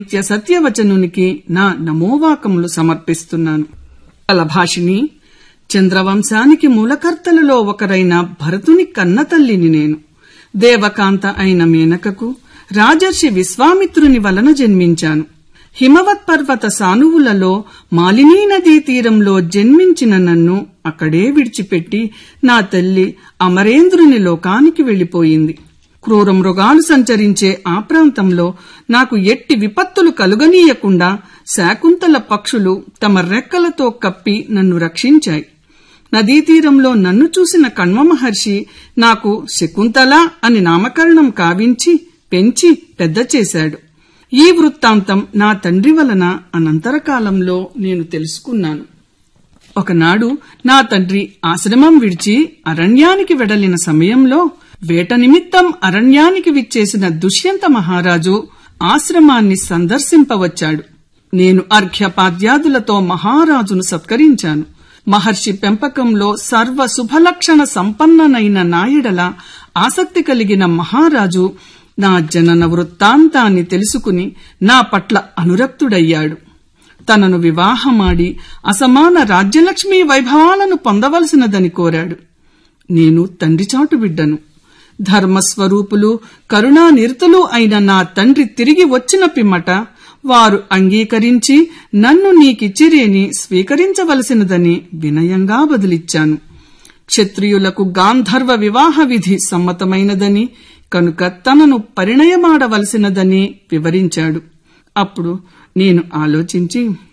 నిత్య సత్యవచనునికి నా నమోవాకములు సమర్పిస్తున్నాను కలభాషిని చంద్రవంశానికి మూలకర్తలలో ఒకరైన భరతుని కన్నతల్లిని నేను దేవకాంత అయిన మేనకకు రాజర్షి విశ్వామిత్రుని వలన జన్మించాను హిమవత్ పర్వత సానువులలో మాలినీ నదీ తీరంలో జన్మించిన నన్ను అక్కడే విడిచిపెట్టి నా తల్లి అమరేంద్రుని లోకానికి వెళ్లిపోయింది క్రూర మృగాలు సంచరించే ఆ ప్రాంతంలో నాకు ఎట్టి విపత్తులు కలుగనీయకుండా శాకుంతల పక్షులు తమ రెక్కలతో కప్పి నన్ను రక్షించాయి నదీ తీరంలో నన్ను చూసిన కణ్వ మహర్షి నాకు శకుంతల అని నామకరణం కావించి పెంచి పెద్ద చేశాడు ఈ వృత్తాంతం నా తండ్రి వలన అనంతరకాలంలో నేను తెలుసుకున్నాను ఒకనాడు నా తండ్రి ఆశ్రమం విడిచి అరణ్యానికి వెడలిన సమయంలో వేట నిమిత్తం అరణ్యానికి విచ్చేసిన దుష్యంత మహారాజు ఆశ్రమాన్ని సందర్శింపవచ్చాడు నేను అర్ఘ్యపాద్యాదులతో మహారాజును సత్కరించాను మహర్షి పెంపకంలో సర్వ శుభలక్షణ సంపన్ననైన నాయడల ఆసక్తి కలిగిన మహారాజు నా జనన వృత్తాంతాన్ని తెలుసుకుని నా పట్ల అనురక్తుడయ్యాడు తనను వివాహమాడి అసమాన రాజ్యలక్ష్మీ వైభవాలను పొందవలసినదని కోరాడు నేను తండ్రి చాటు బిడ్డను ధర్మస్వరూపులు కరుణానిరతులు అయిన నా తండ్రి తిరిగి వచ్చిన పిమ్మట వారు అంగీకరించి నన్ను నీకిచ్చిరేని స్వీకరించవలసినదని వినయంగా బదిలిచ్చాను క్షత్రియులకు గాంధర్వ వివాహ విధి సమ్మతమైనదని కనుక తనను పరిణయమాడవలసినదని వివరించాడు అప్పుడు నేను ఆలోచించి